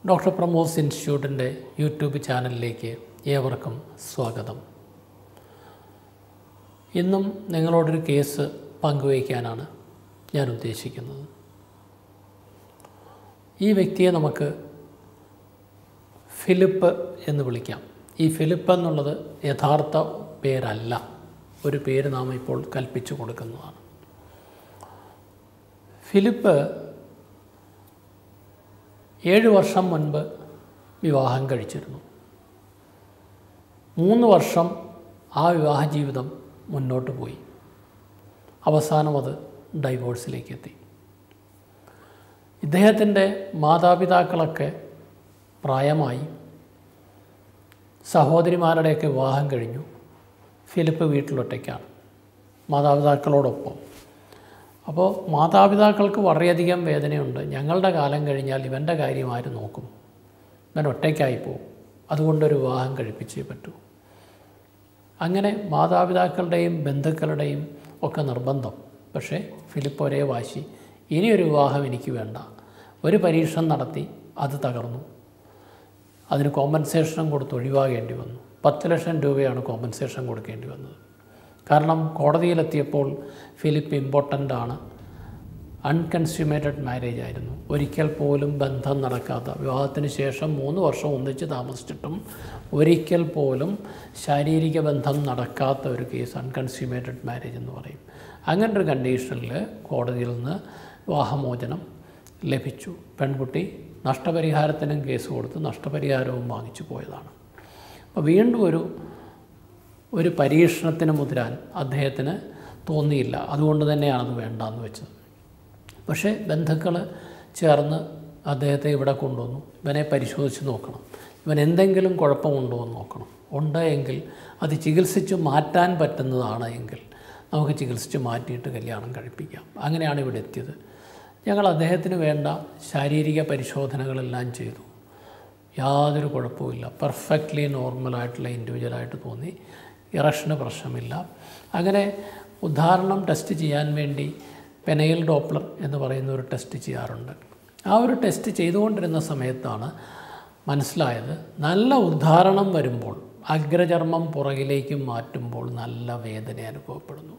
doctor പ്രമോസ് ഇൻസ്റ്റിറ്റ്യൂട്ടിൻ്റെ YouTube ചാനലിലേക്ക് ഏവർക്കും സ്വാഗതം ഇന്നും നിങ്ങളോടൊരു കേസ് പങ്കുവയ്ക്കാനാണ് ഞാൻ ഉദ്ദേശിക്കുന്നത് ഈ വ്യക്തിയെ നമുക്ക് ഫിലിപ്പ് എന്ന് വിളിക്കാം ഈ ഫിലിപ്പ് എന്നുള്ളത് യഥാർത്ഥ പേരല്ല ഒരു പേര് നാം ഇപ്പോൾ കൽപ്പിച്ചു കൊടുക്കുന്നതാണ് ഫിലിപ്പ് ഏഴ് വർഷം മുൻപ് വിവാഹം കഴിച്ചിരുന്നു മൂന്ന് വർഷം ആ വിവാഹ ജീവിതം മുന്നോട്ട് പോയി അവസാനം അത് ഡൈവോഴ്സിലേക്ക് എത്തി ഇദ്ദേഹത്തിൻ്റെ മാതാപിതാക്കളൊക്കെ പ്രായമായി സഹോദരിമാരുടെയൊക്കെ വിവാഹം കഴിഞ്ഞു ഫിലിപ്പ് വീട്ടിലൊറ്റയ്ക്കാണ് മാതാപിതാക്കളോടൊപ്പം അപ്പോൾ മാതാപിതാക്കൾക്ക് വളരെയധികം വേദനയുണ്ട് ഞങ്ങളുടെ കാലം കഴിഞ്ഞാൽ ഇവൻ്റെ കാര്യം ആര് നോക്കും ഇവൻ ഒറ്റയ്ക്കായി പോകും അതുകൊണ്ടൊരു വിവാഹം കഴിപ്പിച്ചേ പറ്റൂ അങ്ങനെ മാതാപിതാക്കളുടെയും ബന്ധുക്കളുടെയും ഒക്കെ നിർബന്ധം പക്ഷേ ഫിലിപ്പ് ഒരേ വാശി ഇനിയൊരു വിവാഹം എനിക്ക് വേണ്ട ഒരു പരീക്ഷണം നടത്തി അത് തകർന്നു അതിന് കോമ്പൻസേഷനും കൊടുത്ത് ഒഴിവാകേണ്ടി വന്നു പത്ത് ലക്ഷം രൂപയാണ് കോമ്പൻസേഷൻ കൊടുക്കേണ്ടി വന്നത് കാരണം കോടതിയിലെത്തിയപ്പോൾ ഫിലിപ്പ് ഇമ്പോർട്ടൻ്റ് ആണ് അൺകൺസ്യൂമേറ്റഡ് മാരേജ് ആയിരുന്നു ഒരിക്കൽ പോലും ബന്ധം നടക്കാത്ത വിവാഹത്തിന് ശേഷം മൂന്ന് വർഷം ഒന്നിച്ച് താമസിച്ചിട്ടും ഒരിക്കൽ പോലും ശാരീരിക ബന്ധം നടക്കാത്ത ഒരു കേസ് അൺകൺസ്യൂമേറ്റഡ് മാരേജ് എന്ന് പറയും അങ്ങനെ ഒരു കണ്ടീഷനിൽ കോടതിയിൽ നിന്ന് വിവാഹമോചനം ലഭിച്ചു പെൺകുട്ടി നഷ്ടപരിഹാരത്തിനും കേസ് കൊടുത്ത് നഷ്ടപരിഹാരവും വാങ്ങിച്ചു പോയതാണ് അപ്പോൾ വീണ്ടും ഒരു ഒരു പരീക്ഷണത്തിന് മുതിരാൻ അദ്ദേഹത്തിന് തോന്നിയില്ല അതുകൊണ്ട് തന്നെയാണ് അത് വേണ്ടാന്ന് വെച്ചത് പക്ഷേ ബന്ധുക്കൾ ചേർന്ന് അദ്ദേഹത്തെ ഇവിടെ കൊണ്ടുവന്നു ഇവനെ പരിശോധിച്ച് നോക്കണം ഇവൻ എന്തെങ്കിലും കുഴപ്പമുണ്ടോ എന്ന് നോക്കണം ഉണ്ട് എങ്കിൽ അത് ചികിത്സിച്ച് മാറ്റാൻ പറ്റുന്നതാണ് എങ്കിൽ നമുക്ക് ചികിത്സിച്ച് മാറ്റിയിട്ട് കല്യാണം കഴിപ്പിക്കാം അങ്ങനെയാണ് ഇവിടെ എത്തിയത് ഞങ്ങൾ അദ്ദേഹത്തിന് വേണ്ട ശാരീരിക പരിശോധനകളെല്ലാം ചെയ്തു യാതൊരു കുഴപ്പമില്ല പെർഫെക്റ്റ്ലി നോർമലായിട്ടുള്ള ഇൻഡിവിജ്വലായിട്ട് തോന്നി ഇറക്ഷന് പ്രശ്നമില്ല അങ്ങനെ ഉദാഹരണം ടെസ്റ്റ് ചെയ്യാൻ വേണ്ടി പെനയിൽ ഡോപ്ലർ എന്ന് പറയുന്ന ഒരു ടെസ്റ്റ് ചെയ്യാറുണ്ട് ആ ഒരു ടെസ്റ്റ് ചെയ്തുകൊണ്ടിരുന്ന സമയത്താണ് മനസ്സിലായത് നല്ല ഉദാഹരണം വരുമ്പോൾ അഗ്രചർമ്മം പുറകിലേക്ക് മാറ്റുമ്പോൾ നല്ല വേദന അനുഭവപ്പെടുന്നു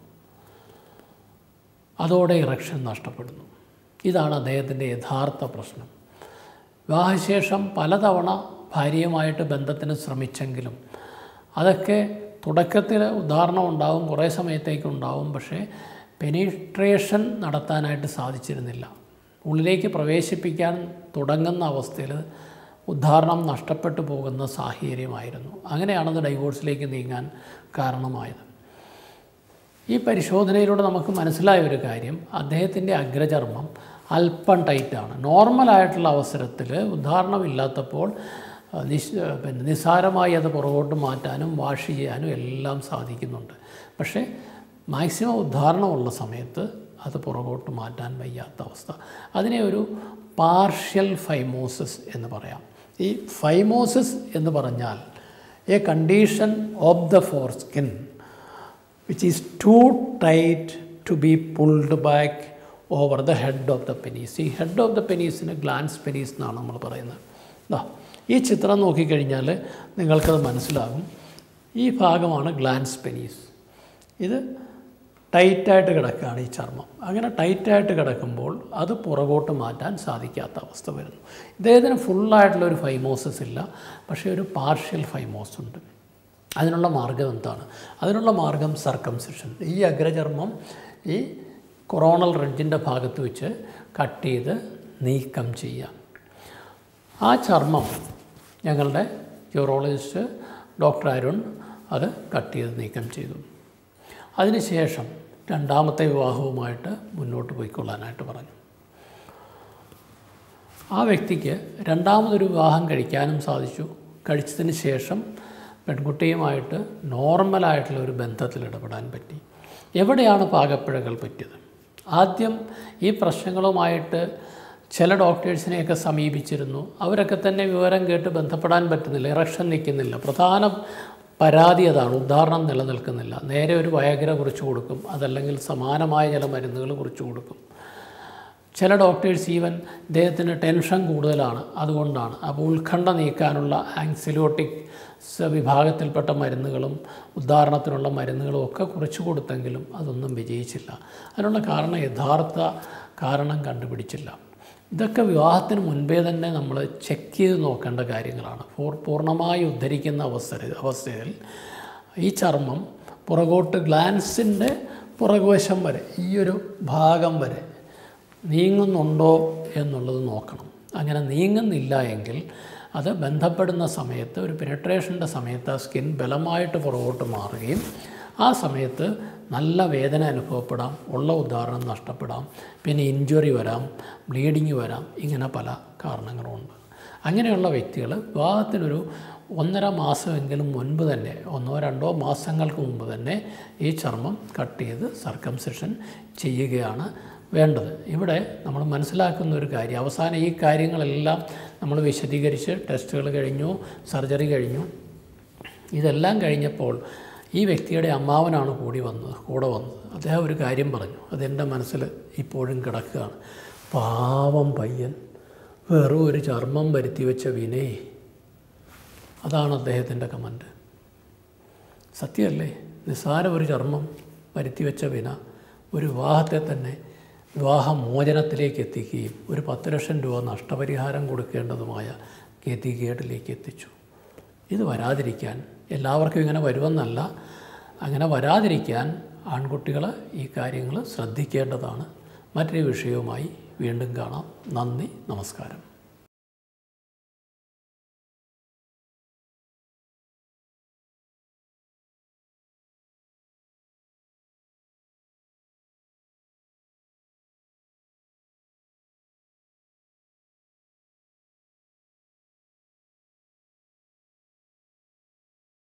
അതോടെ ഇറക്ഷൻ നഷ്ടപ്പെടുന്നു ഇതാണ് അദ്ദേഹത്തിൻ്റെ യഥാർത്ഥ പ്രശ്നം വിവാഹശേഷം പലതവണ ഭാര്യയുമായിട്ട് ബന്ധത്തിന് ശ്രമിച്ചെങ്കിലും അതൊക്കെ തുടക്കത്തിൽ ഉദാഹരണം ഉണ്ടാവും കുറേ സമയത്തേക്ക് ഉണ്ടാവും പക്ഷേ പെനിട്രേഷൻ നടത്താനായിട്ട് സാധിച്ചിരുന്നില്ല ഉള്ളിലേക്ക് പ്രവേശിപ്പിക്കാൻ തുടങ്ങുന്ന അവസ്ഥയിൽ ഉദാഹരണം നഷ്ടപ്പെട്ടു പോകുന്ന സാഹചര്യമായിരുന്നു അങ്ങനെയാണത് ഡൈവോഴ്സിലേക്ക് നീങ്ങാൻ കാരണമായത് ഈ പരിശോധനയിലൂടെ നമുക്ക് മനസ്സിലായ ഒരു കാര്യം അദ്ദേഹത്തിൻ്റെ അഗ്രചർമ്മം അല്പം ടൈറ്റാണ് നോർമലായിട്ടുള്ള അവസരത്തിൽ ഉദാഹരണമില്ലാത്തപ്പോൾ നിശ് പിന്നെ നിസ്സാരമായി അത് പുറകോട്ട് മാറ്റാനും വാഷ് ചെയ്യാനും എല്ലാം സാധിക്കുന്നുണ്ട് പക്ഷേ മാക്സിമം ഉദാഹരണമുള്ള സമയത്ത് അത് പുറകോട്ട് മാറ്റാൻ വയ്യാത്ത അവസ്ഥ അതിനെ ഒരു പാർഷ്യൽ ഫൈമോസിസ് എന്ന് പറയാം ഈ ഫൈമോസിസ് എന്ന് പറഞ്ഞാൽ a condition of the foreskin which is too tight to be pulled back over the head of the penis ഈ ഹെഡ് ഓഫ് ദ പെനീസിന് ഗ്ലാൻസ് പെനീസ് എന്നാണ് നമ്മൾ പറയുന്നത് ദാ ഈ ചിത്രം നോക്കിക്കഴിഞ്ഞാൽ നിങ്ങൾക്കത് മനസ്സിലാകും ഈ ഭാഗമാണ് ഗ്ലാൻസ് പെനീസ് ഇത് ടൈറ്റായിട്ട് കിടക്കുകയാണ് ഈ ചർമ്മം അങ്ങനെ ടൈറ്റായിട്ട് കിടക്കുമ്പോൾ അത് പുറകോട്ട് മാറ്റാൻ സാധിക്കാത്ത അവസ്ഥ വരുന്നു ഇദ്ദേഹത്തിന് ഫുള്ളായിട്ടുള്ള ഒരു ഫൈമോസിസ് ഇല്ല പക്ഷേ ഒരു പാർഷ്യൽ ഫൈമോസ് ഉണ്ട് അതിനുള്ള മാർഗം എന്താണ് അതിനുള്ള മാർഗം സർക്കംസിഷൻ ഈ അഗ്രചർമ്മം ഈ കൊറോണൽ റെഡ്ജിൻ്റെ ഭാഗത്ത് വെച്ച് കട്ട് ചെയ്ത് നീക്കം ചെയ്യാം ആ ചർമ്മം ഞങ്ങളുടെ യൂറോളജിസ്റ്റ് ഡോക്ടർ അരുൺ അത് കട്ട് ചെയ്ത് നീക്കം ചെയ്തു അതിനുശേഷം രണ്ടാമത്തെ വിവാഹവുമായിട്ട് മുന്നോട്ട് പോയിക്കൊള്ളാനായിട്ട് പറഞ്ഞു ആ വ്യക്തിക്ക് രണ്ടാമതൊരു വിവാഹം കഴിക്കാനും സാധിച്ചു കഴിച്ചതിന് ശേഷം പെൺകുട്ടിയുമായിട്ട് നോർമലായിട്ടുള്ള ഒരു ബന്ധത്തിൽ ഇടപെടാൻ പറ്റി എവിടെയാണ് പാകപ്പിഴകൾ പറ്റിയത് ആദ്യം ഈ പ്രശ്നങ്ങളുമായിട്ട് ചില ഡോക്ടേഴ്സിനെയൊക്കെ സമീപിച്ചിരുന്നു അവരൊക്കെ തന്നെ വിവരം കേട്ട് ബന്ധപ്പെടാൻ പറ്റുന്നില്ല ഇറക്ഷൻ നിൽക്കുന്നില്ല പ്രധാന പരാതി അതാണ് ഉദാഹരണം നിലനിൽക്കുന്നില്ല നേരെ ഒരു വയഗ്ര കുറിച്ച് കൊടുക്കും അതല്ലെങ്കിൽ സമാനമായ ചില മരുന്നുകൾ കുറിച്ച് കൊടുക്കും ചില ഡോക്ടേഴ്സ് ഈവൻ ഇദ്ദേഹത്തിന് ടെൻഷൻ കൂടുതലാണ് അതുകൊണ്ടാണ് അപ്പോൾ ഉത്കണ്ഠ നീക്കാനുള്ള ആങ്സിലോട്ടിക് വിഭാഗത്തിൽപ്പെട്ട മരുന്നുകളും ഉദാഹരണത്തിനുള്ള മരുന്നുകളും ഒക്കെ കുറിച്ച് കൊടുത്തെങ്കിലും അതൊന്നും വിജയിച്ചില്ല അതിനുള്ള കാരണം യഥാർത്ഥ കാരണം കണ്ടുപിടിച്ചില്ല ഇതൊക്കെ വിവാഹത്തിന് മുൻപേ തന്നെ നമ്മൾ ചെക്ക് ചെയ്ത് നോക്കേണ്ട കാര്യങ്ങളാണ് പൂർ പൂർണ്ണമായി ഉദ്ധരിക്കുന്ന അവസര അവസ്ഥയിൽ ഈ ചർമ്മം പുറകോട്ട് ഗ്ലാൻസിൻ്റെ പുറകുവശം വരെ ഈ ഒരു ഭാഗം വരെ നീങ്ങുന്നുണ്ടോ എന്നുള്ളത് നോക്കണം അങ്ങനെ നീങ്ങുന്നില്ല എങ്കിൽ അത് ബന്ധപ്പെടുന്ന സമയത്ത് ഒരു പെനിട്രേഷൻ്റെ സമയത്ത് ആ സ്കിൻ ബലമായിട്ട് പുറകോട്ട് മാറുകയും ആ സമയത്ത് നല്ല വേദന അനുഭവപ്പെടാം ഉള്ള ഉദാഹരണം നഷ്ടപ്പെടാം പിന്നെ ഇഞ്ചുറി വരാം ബ്ലീഡിങ് വരാം ഇങ്ങനെ പല കാരണങ്ങളുമുണ്ട് അങ്ങനെയുള്ള വ്യക്തികൾ വിവാഹത്തിനൊരു ഒന്നര മാസമെങ്കിലും മുൻപ് തന്നെ ഒന്നോ രണ്ടോ മാസങ്ങൾക്ക് മുമ്പ് തന്നെ ഈ ചർമ്മം കട്ട് ചെയ്ത് സർക്കംസെഷൻ ചെയ്യുകയാണ് വേണ്ടത് ഇവിടെ നമ്മൾ മനസ്സിലാക്കുന്ന ഒരു കാര്യം അവസാനം ഈ കാര്യങ്ങളെല്ലാം നമ്മൾ വിശദീകരിച്ച് ടെസ്റ്റുകൾ കഴിഞ്ഞു സർജറി കഴിഞ്ഞു ഇതെല്ലാം കഴിഞ്ഞപ്പോൾ ഈ വ്യക്തിയുടെ അമ്മാവനാണ് കൂടി വന്നത് കൂടെ വന്നത് അദ്ദേഹം ഒരു കാര്യം പറഞ്ഞു അതെൻ്റെ മനസ്സിൽ ഇപ്പോഴും കിടക്കുകയാണ് പാവം പയ്യൻ വെറും ഒരു ചർമ്മം വരുത്തി വെച്ച വിനയ് അതാണ് അദ്ദേഹത്തിൻ്റെ കമൻറ്റ് സത്യമല്ലേ നിസ്സാര ഒരു ചർമ്മം വരുത്തി വെച്ച വിന ഒരു വിവാഹത്തെ തന്നെ വിവാഹമോചനത്തിലേക്ക് എത്തിക്കുകയും ഒരു പത്ത് ലക്ഷം രൂപ നഷ്ടപരിഹാരം കൊടുക്കേണ്ടതുമായ ഗതികേടിലേക്ക് എത്തിച്ചു ഇത് വരാതിരിക്കാൻ എല്ലാവർക്കും ഇങ്ങനെ വരുമെന്നല്ല അങ്ങനെ വരാതിരിക്കാൻ ആൺകുട്ടികൾ ഈ കാര്യങ്ങൾ ശ്രദ്ധിക്കേണ്ടതാണ് മറ്റൊരു വിഷയവുമായി വീണ്ടും കാണാം നന്ദി നമസ്കാരം